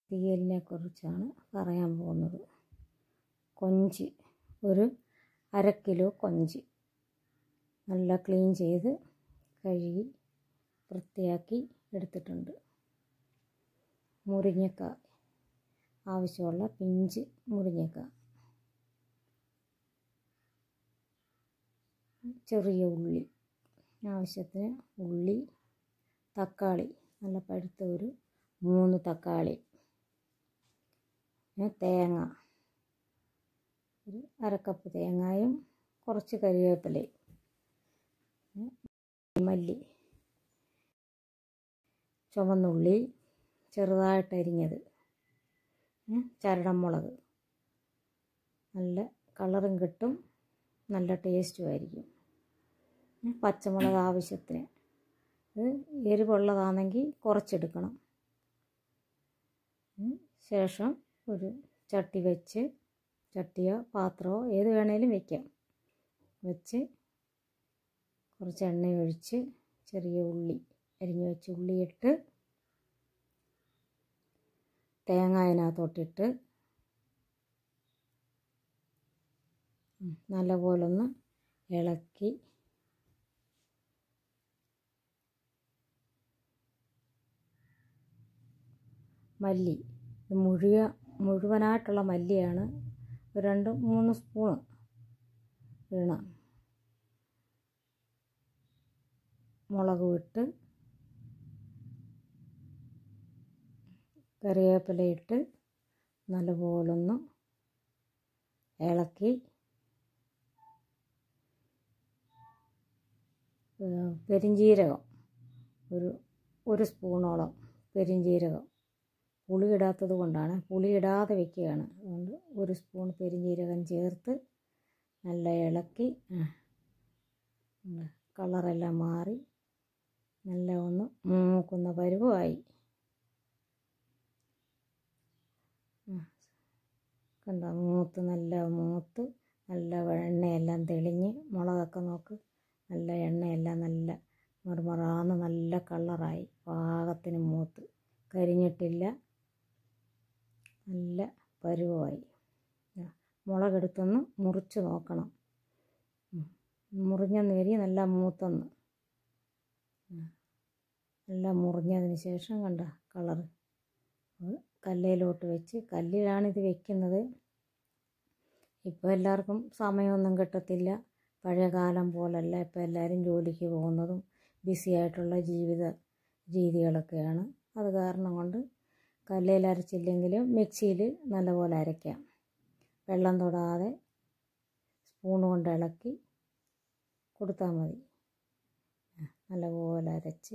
തീയലിനെ കുറിച്ചാണ് പറയാൻ പോകുന്നത് കൊഞ്ച് ഒരു അര കിലോ കൊഞ്ച് നല്ല ക്ലീൻ ചെയ്ത് കഴുകി വൃത്തിയാക്കി എടുത്തിട്ടുണ്ട് മുരിങ്ങക്കായ ആവശ്യമുള്ള പിഞ്ച് മുരിങ്ങക്കായ ചെറിയ ഉള്ളി ആവശ്യത്തിന് ഉള്ളി തക്കാളി നല്ല പഴുത്ത ഒരു മൂന്ന് തക്കാളി പിന്നെ തേങ്ങ ഒരു അരക്കപ്പ് തേങ്ങയും കുറച്ച് കരിവേപ്പിലയും മല്ലി ചുവന്നുള്ളി ചെറുതായിട്ട് അരിഞ്ഞത് ചരടമുളക് നല്ല കളറും കിട്ടും നല്ല ടേസ്റ്റും ആയിരിക്കും പച്ചമുളക് ആവശ്യത്തിന് ഇത് എരിവുള്ളതാണെങ്കിൽ കുറച്ചെടുക്കണം ശേഷം ഒരു ചട്ടി വെച്ച് ചട്ടിയോ പാത്രമോ ഏത് വേണേലും വയ്ക്കാം വെച്ച് കുറച്ച് എണ്ണ ഒഴിച്ച് ചെറിയ ഉള്ളി അരിഞ്ഞ് വെച്ച് ഉള്ളിയിട്ട് തേങ്ങ അതിനകത്തോട്ടിട്ട് നല്ലപോലൊന്ന് ഇളക്കി മല്ലി മുഴുവൻ മുഴുവനായിട്ടുള്ള മല്ലിയാണ് ഒരു രണ്ട് മൂന്ന് സ്പൂണ് ഇടണം മുളക് ഇട്ട് കറിവേപ്പില ഇട്ട് നല്ലപോലൊന്ന് ഇളക്കി പെരിഞ്ജീരകം ഒരു ഒരു സ്പൂണോളം പെരിഞ്ജീരകം പുളി ഇടാത്തത് കൊണ്ടാണ് പുളി ഇടാതെ വെക്കുകയാണ് അതുകൊണ്ട് ഒരു സ്പൂൺ പെരിഞ്ജീരകം ചേർത്ത് നല്ല ഇളക്കി കളറെല്ലാം മാറി നല്ല ഒന്ന് മൂക്കുന്ന പരുവമായി കണ്ട മൂത്ത് നല്ല മൂത്ത് നല്ല എണ്ണയെല്ലാം തെളിഞ്ഞ് മുളകൊക്കെ നോക്ക് നല്ല എണ്ണയെല്ലാം നല്ല മറുമറാന്ന് നല്ല കളറായി പാകത്തിന് മൂത്ത് കരിഞ്ഞിട്ടില്ല നല്ല പരുവമായി മുളകെടുത്തൊന്ന് മുറിച്ച് നോക്കണം മുറിഞ്ഞെന്ന് വരി നല്ല മൂത്തൊന്ന് നല്ല മുറിഞ്ഞതിന് ശേഷം കണ്ട കളറ് കല്ലിലോട്ട് വെച്ച് കല്ലിലാണ് ഇത് വെക്കുന്നത് ഇപ്പോൾ എല്ലാവർക്കും സമയമൊന്നും കിട്ടത്തില്ല പഴയ കാലം പോലല്ല ഇപ്പോൾ എല്ലാവരും ജോലിക്ക് പോകുന്നതും ബിസി ആയിട്ടുള്ള ജീവിത രീതികളൊക്കെയാണ് അത് കാരണം കൊണ്ട് കല്ലിൽ അരച്ചില്ലെങ്കിലും മിക്സിയിൽ നല്ലപോലെ അരയ്ക്കാം വെള്ളം തൊടാതെ സ്പൂൺ കൊണ്ട് ഇളക്കി കൊടുത്താൽ മതി നല്ലപോലെ അരച്ച്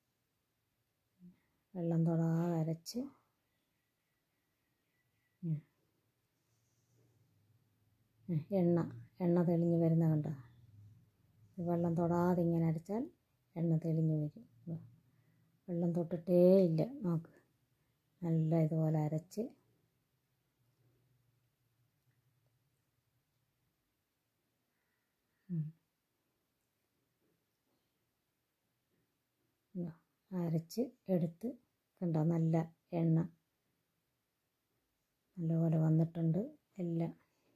വെള്ളം തൊടാതെ അരച്ച് എണ്ണ എണ്ണ തെളിഞ്ഞ് വരുന്ന കണ്ട വെള്ളം തൊടാതെ ഇങ്ങനെ അരച്ചാൽ എണ്ണ തെളിഞ്ഞ് വരും വെള്ളം തൊട്ടിട്ടേ ഇല്ല നോക്ക് നല്ല ഇതുപോലെ അരച്ച് അരച്ച് എടുത്ത് കണ്ടോ നല്ല എണ്ണ നല്ലപോലെ വന്നിട്ടുണ്ട് എല്ലാം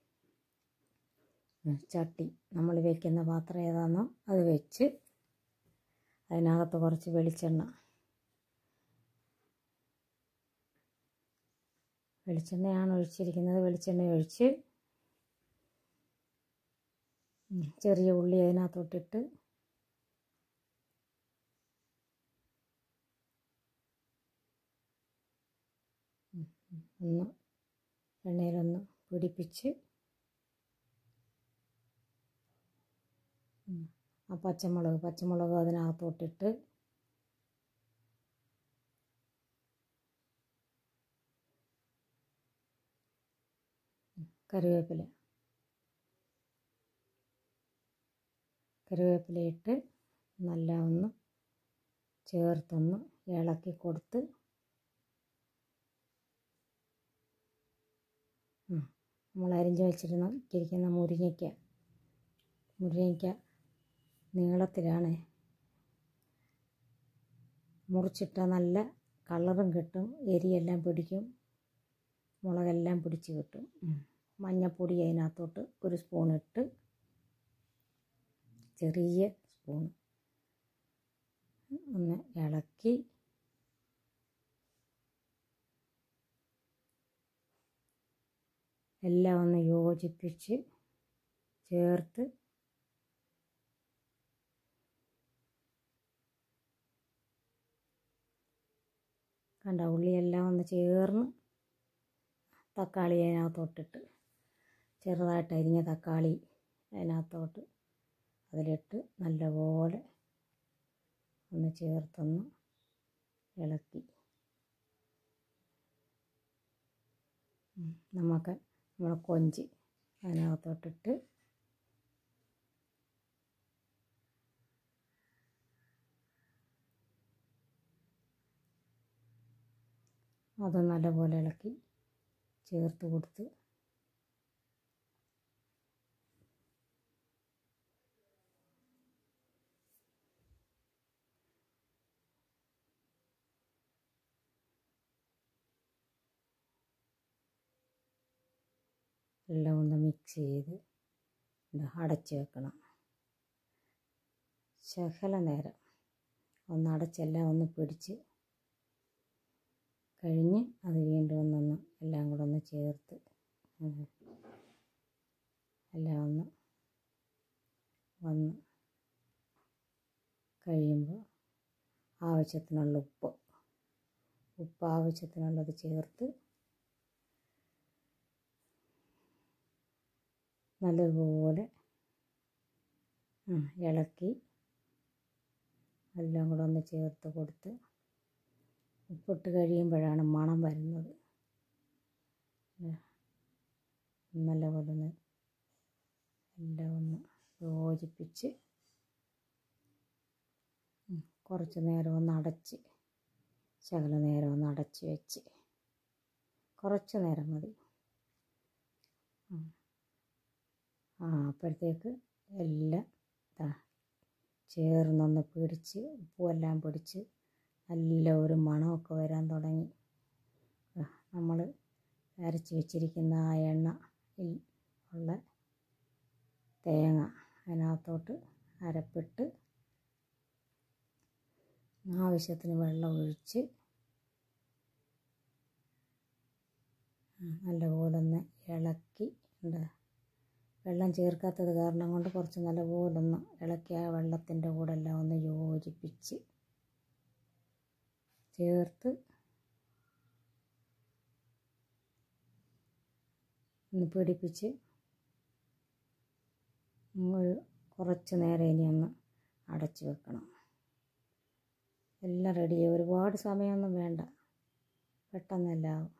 ചട്ടി നമ്മൾ വെക്കുന്ന പാത്രം ഏതാണോ അത് വെച്ച് അതിനകത്ത് കുറച്ച് വെളിച്ചെണ്ണ വെളിച്ചെണ്ണയാണ് ഒഴിച്ചിരിക്കുന്നത് വെളിച്ചെണ്ണ ഒഴിച്ച് ചെറിയ ഉള്ളി അതിനകത്തോട്ടിട്ട് ഒന്ന് എണ്ണയിലൊന്ന് പിടിപ്പിച്ച് ആ പച്ചമുളക് പച്ചമുളക് അതിനകത്തോട്ടിട്ട് കറിവേപ്പില കറിവേപ്പില ഇട്ട് നല്ല ഒന്ന് ചേർത്തൊന്ന് ഇളക്കി കൊടുത്ത് നമ്മൾ അരിഞ്ഞ് വെച്ചിരുന്ന ഇരിക്കുന്ന മുരിങ്ങയ്ക്ക മുരിങ്ങയ്ക്ക നീളത്തിലാണ് മുറിച്ചിട്ടാൽ നല്ല കളറും കിട്ടും എരിയെല്ലാം പിടിക്കും മുളകെല്ലാം പിടിച്ച് കിട്ടും ഉം. മഞ്ഞപ്പൊടി അതിനകത്തോട്ട് ഒരു സ്പൂൺ ഇട്ട് ചെറിയ സ്പൂൺ ഒന്ന് ഇളക്കി എല്ലാം ഒന്ന് യോജിപ്പിച്ച് ചേർത്ത് കണ്ട ഉള്ളിയെല്ലാം ഒന്ന് ചേർന്ന് തക്കാളി അതിനകത്തോട്ടിട്ട് ചെറുതായിട്ട് അരിഞ്ഞ തക്കാളി അതിനകത്തോട്ട് അതിലിട്ട് നല്ലപോലെ ഒന്ന് ചേർത്തൊന്ന് ഇളക്കി ഉം. നമുക്ക് നമ്മളെ കൊഞ്ച് അതിനകത്തോട്ടിട്ട് അത് നല്ലപോലെ ഇളക്കി ചേർത്ത് കൊടുത്ത് എല്ലാം ഒന്ന് മിക്സ് ചെയ്ത് ഇത് അടച്ച് വെക്കണം ശകല നേരം ഒന്ന് അടച്ചെല്ലാം ഒന്ന് പിടിച്ച് കഴിഞ്ഞ് അത് വീണ്ടും ഒന്നൊന്ന് എല്ലാം കൂടെ ഒന്ന് ചേർത്ത് ഉം. എല്ലാം ഒന്ന് വന്ന് കഴിയുമ്പോൾ ആവശ്യത്തിനുള്ള ഉപ്പ് ഉപ്പ് ആവശ്യത്തിനുള്ളത് ചേർത്ത് നല്ലതുപോലെ ഉം, ഇളക്കി എല്ലാം കൂടെ ഒന്ന് ചേർത്ത് കൊടുത്ത് ഉപ്പിട്ട് കഴിയുമ്പോഴാണ് മണം വരുന്നത് ഉം. നല്ലപോലെ ഒന്ന് എല്ലാം ഒന്ന് യോജിപ്പിച്ച് ഉം, കുറച്ച് നേരം ഒന്ന് അടച്ച് ശകല നേരം ഒന്ന് അടച്ച് വെച്ച് കുറച്ച് നേരം മതി ഉം. ആ അപ്പോഴത്തേക്ക് എല്ലാം ദാ ചേർന്നൊന്ന് പിടിച്ച് ഉപ്പുമെല്ലാം പിടിച്ച് നല്ല ഒരു മണമൊക്കെ വരാൻ തുടങ്ങി നമ്മൾ അരച്ച് വെച്ചിരിക്കുന്ന ആ എണ്ണ യിൽ ഉള്ള തേങ്ങ അതിനകത്തോട്ട് അരപ്പിട്ട് ആവശ്യത്തിന് വെള്ളം ഒഴിച്ച് നല്ലപോലെ ഒന്ന് ഇളക്കി ഉണ്ട് വെള്ളം ചേർക്കാത്തത് കാരണം കൊണ്ട് കുറച്ച് നല്ലപോലെ ഒന്ന് ഇളക്കി ആ വെള്ളത്തിൻ്റെ കൂടെ എല്ലാം ഒന്ന് യോജിപ്പിച്ച് ചേർത്ത് ഒന്ന് പിടിപ്പിച്ച് ഒരു കുറച്ച് നേരം ഇനി ഒന്ന് അടച്ച് വെക്കണം എല്ലാം റെഡിയായി ഒരുപാട് സമയമൊന്നും വേണ്ട പെട്ടെന്നെല്ലാം ആവും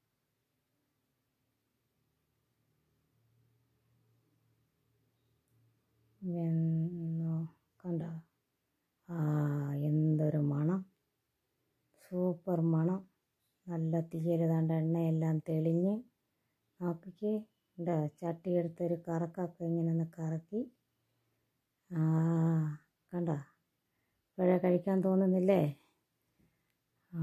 വെന്നോ കണ്ട ആ എന്തൊരു മണം സൂപ്പർ മണം നല്ല തീയൽ താണ്ട എണ്ണയെല്ലാം തെളിഞ്ഞ് നോക്കിക്കേ എന്താ ചട്ടി എടുത്തൊരു കറക്കൊക്കെ ഇങ്ങനെ ഒന്ന് കറക്കി ആ കണ്ട ഇപ്പോഴേ കഴിക്കാൻ തോന്നുന്നില്ലേ ആ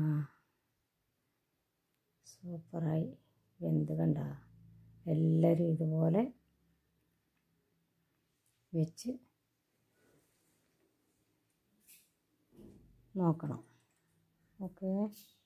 സൂപ്പറായി വെന്ത് കണ്ട എല്ലാവരും ഇതുപോലെ വെച്ച് നോക്കണം ഓക്കേ